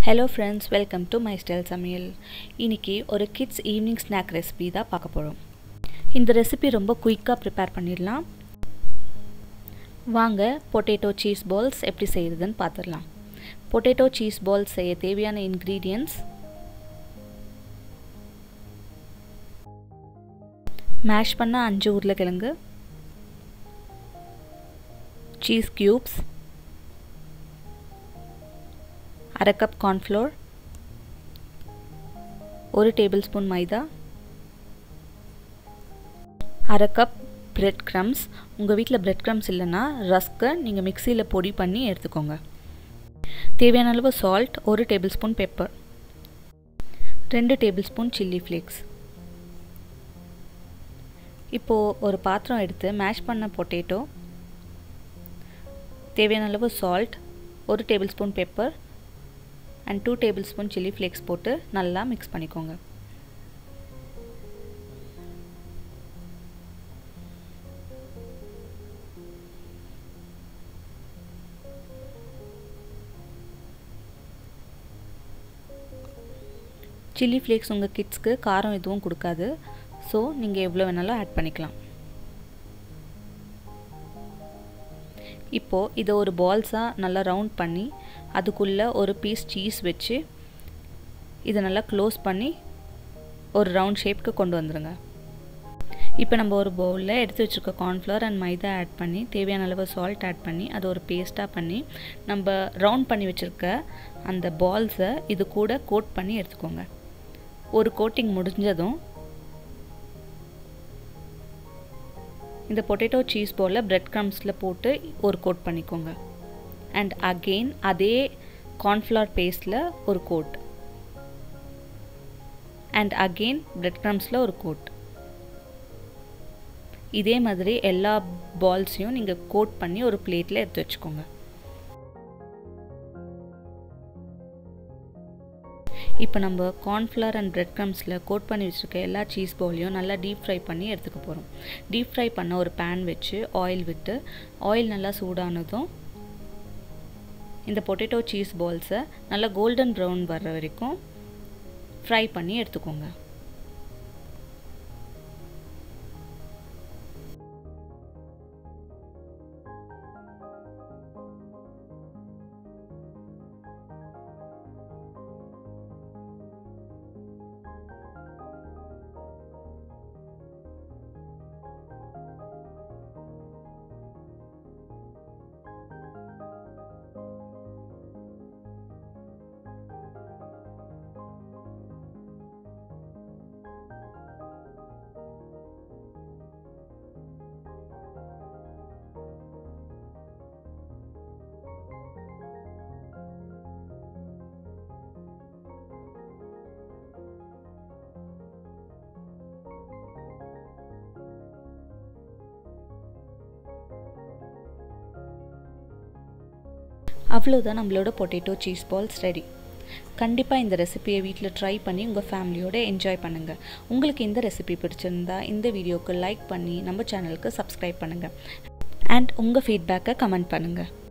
hello friends welcome to my style சமையல் இன்றைக்கி ஒரு கிட்ஸ் ஈவினிங் ஸ்நாக் ரெசிபி தான் பார்க்க போகிறோம் இந்த ரெசிபி ரொம்ப குயிக்காக ப்ரிப்பேர் பண்ணிடலாம் வாங்க பொட்டேட்டோ சீஸ் பால்ஸ் எப்படி செய்கிறதுன்னு பார்த்துடலாம் பொட்டேட்டோ சீஸ் பால்ஸ் செய்ய தேவையான இன்க்ரீடியன்ட்ஸ் மேஷ் பண்ண அஞ்சு உருளைக்கிழங்கு சீஸ் க்யூப்ஸ் அரை கப் கார்ன்ஃப்ளோர் ஒரு டேபிள் ஸ்பூன் மைதா அரை கப் பிரெட் க்ரம்ஸ் உங்கள் வீட்டில் பிரெட் க்ரம்ஸ் இல்லைன்னா ரஸ்க்கை நீங்கள் மிக்சியில் பொடி பண்ணி எடுத்துக்கோங்க தேவையான அளவு சால்ட் ஒரு டேபிள் ஸ்பூன் பெப்பர் ரெண்டு டேபிள் ஸ்பூன் சில்லி ஃப்ளேக்ஸ் இப்போது ஒரு பாத்திரம் எடுத்து மேஷ் பண்ண பொட்டேட்டோ தேவையான அளவு சால்ட் ஒரு tablespoon pepper and two tablespoon chilli flakes போட்டு நல்லா மிக்ஸ் பண்ணிக்கோங்க சில்லி ஃப்ளேக்ஸ் உங்கள் கிட்ஸ்க்கு காரம் எதுவும் கொடுக்காது ஸோ நீங்கள் எவ்வளோ வேணாலும் ஆட் பண்ணிக்கலாம் இப்போது இதை ஒரு பால்ஸாக நல்லா ரவுண்ட் பண்ணி அதுக்குள்ளே ஒரு பீஸ் சீஸ் வச்சு இதை நல்லா க்ளோஸ் பண்ணி ஒரு ரவுண்ட் ஷேப்க்கு கொண்டு வந்துடுங்க இப்போ நம்ம ஒரு பவுலில் எடுத்து வச்சுருக்க கார்ன்ஃப்ளவர் அண்ட் மைதா ஆட் பண்ணி தேவையான அளவு சால்ட் ஆட் பண்ணி அதை ஒரு பேஸ்ட்டாக பண்ணி நம்ம ரவுண்ட் பண்ணி வச்சுருக்க அந்த பால்ஸை இது கூட கோட் பண்ணி எடுத்துக்கோங்க ஒரு கோட்டிங் முடிஞ்சதும் இந்த பொட்டேட்டோ சீஸ் பாலில் ப்ரெட் க்ரம்ஸில் போட்டு ஒரு கோட் பண்ணிக்கோங்க அண்ட் அகெயின் அதே கார்ன்ஃப்ளவர் பேஸ்டில் ஒரு கோட் அண்ட் அகெயின் ப்ரெட் க்ரம்ஸில் ஒரு கோட் இதே மாதிரி எல்லா பால்ஸையும் நீங்கள் கோட் பண்ணி ஒரு பிளேட்டில் எடுத்து வச்சுக்கோங்க இப்போ நம்ம கார்ன்ஃப்ளவர் அண்ட் ப்ரெட் க்ரம்ஸில் கோட் பண்ணி வச்சுருக்க எல்லா சீஸ் பாலையும் நல்லா டீப் ஃப்ரை பண்ணி எடுத்துக்க போகிறோம் டீப் ஃப்ரை பண்ண ஒரு பேன் வச்சு ஆயில் விட்டு ஆயில் நல்லா சூடானதும் இந்த பொட்டேட்டோ சீஸ் பால்ஸை நல்லா கோல்டன் ப்ரௌன் வர்ற வரைக்கும் ஃப்ரை பண்ணி எடுத்துக்கோங்க அவ்வளோதான் நம்மளோட பொட்டேட்டோ சீஸ் பால்ஸ் ரெடி கண்டிப்பாக இந்த ரெசிபியை வீட்டில் ட்ரை பண்ணி உங்கள் ஃபேமிலியோடு என்ஜாய் பண்ணுங்கள் உங்களுக்கு இந்த ரெசிபி பிடிச்சிருந்தா இந்த வீடியோக்கு லைக் பண்ணி நம்ம சேனலுக்கு சப்ஸ்கிரைப் பண்ணுங்கள் அண்ட் உங்கள் ஃபீட்பேக்கை கமெண்ட் பண்ணுங்கள்